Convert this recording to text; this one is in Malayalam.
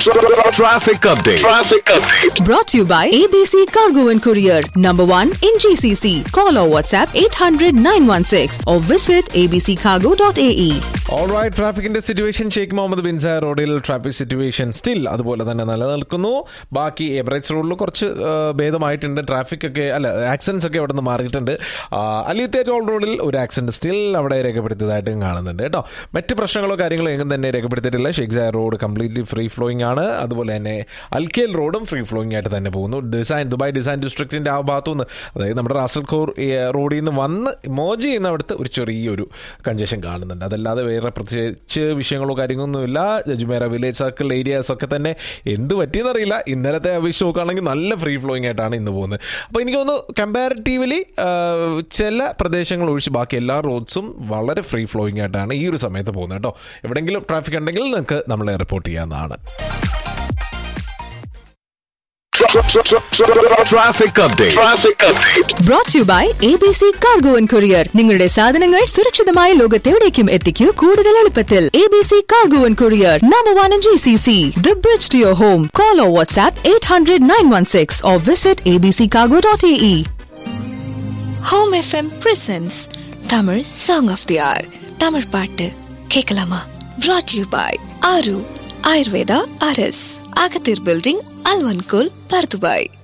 Traffic update. Traffic update. Brought to you by ABC Cargo and Courier, number one in GCC. Call or WhatsApp 800 916 or visit abccargo.ae. Alright ട്രാഫിക്കിന്റെ situation Sheikh Mohammed bin Zayed റോഡിൽ ട്രാഫിക് സിറ്റുവേഷൻ സ്റ്റിൽ അതുപോലെ തന്നെ നിലനിൽക്കുന്നു ബാക്കി എബറേറ്റ്സ് റോഡിൽ കുറച്ച് ആ, ഭേദമായിട്ടുണ്ട് ട്രാഫിക് ഒക്കെ അല്ല ആക്സിഡൻസ് ഒക്കെ അവിടെ നിന്ന് മാറിയിട്ടുണ്ട് അലിയത്തെ ടോൾ റോഡിൽ ഒരു ആക്സിഡന്റ് സ്റ്റിൽ അവിടെ രേഖപ്പെടുത്തിയതായിട്ടും കാണുന്നുണ്ട് കേട്ടോ മറ്റ് പ്രശ്നങ്ങളോ കാര്യങ്ങളോ എങ്ങും തന്നെ രേഖപ്പെടുത്തിയിട്ടില്ല Sheikh Zayed road completely free flowing ആണ് അതുപോലെ തന്നെ അൽക്കേൽ റോഡും ഫ്രീ ഫ്ലോയിങ് ആയിട്ട് തന്നെ പോകുന്നു ഡിസൈൻ ദുബായ് ഡിസൈൻ ഡിസ്ട്രിക്റ്റിന്റെ ആ ഭാഗത്തുനിന്ന് അതായത് നമ്മുടെ റാസൽ ഖോർ റോഡിൽ നിന്ന് വന്ന് മോജ് ചെയ്യുന്ന അവിടുത്തെ ഒരു ചെറിയൊരു കഞ്ചഷൻ കാണുന്നുണ്ട് അതല്ലാതെ വേറെ പ്രത്യേകിച്ച് വിഷയങ്ങളോ കാര്യങ്ങളൊന്നുമില്ല ജുമേറ വില്ലേജ് സർക്കിൾ ഏരിയാസ് ഒക്കെ തന്നെ എന്ത് പറ്റിയെന്നറിയില്ല ഇന്നലത്തെ അപേക്ഷിച്ച് നോക്കുകയാണെങ്കിൽ നല്ല ഫ്രീ ഫ്ലോയിങ് ആയിട്ടാണ് ഇന്ന് പോകുന്നത് അപ്പോൾ എനിക്ക് തോന്നുന്നു കമ്പാരിറ്റീവ്ലി ചില പ്രദേശങ്ങൾ ഒഴിച്ച് ബാക്കി എല്ലാ റോഡ്സും വളരെ ഫ്രീ ഫ്ലോയിങ് ആയിട്ടാണ് ഈ ഒരു സമയത്ത് പോകുന്നത് കേട്ടോ എവിടെയെങ്കിലും ട്രാഫിക് ഉണ്ടെങ്കിൽ നിങ്ങൾക്ക് നമ്മളെ റിപ്പോർട്ട് ചെയ്യാവുന്നതാണ് Traffic update. Traffic update. Brought to you by ABC Cargo and Courier. നിങ്ങളുടെ സാധനങ്ങൾ സുരക്ഷിതമായ ലോകത്തെവിടേക്കും എത്തിക്കൂ കൂടുതൽ എളുപ്പത്തിൽ ABC Cargo and Courier, number one in GCC. The bridge to your home. Call or WhatsApp 800 916 or visit abccargo.ae. Home FM presents Tamil song of the hour Tamil பாட்டு கேட்கலாமா brought யூ பாய் ஆரு ஆயுர்வேதா அரஸ் அகத்தீர் பில்டிங் அல்வன்கோல் பர்துபாய்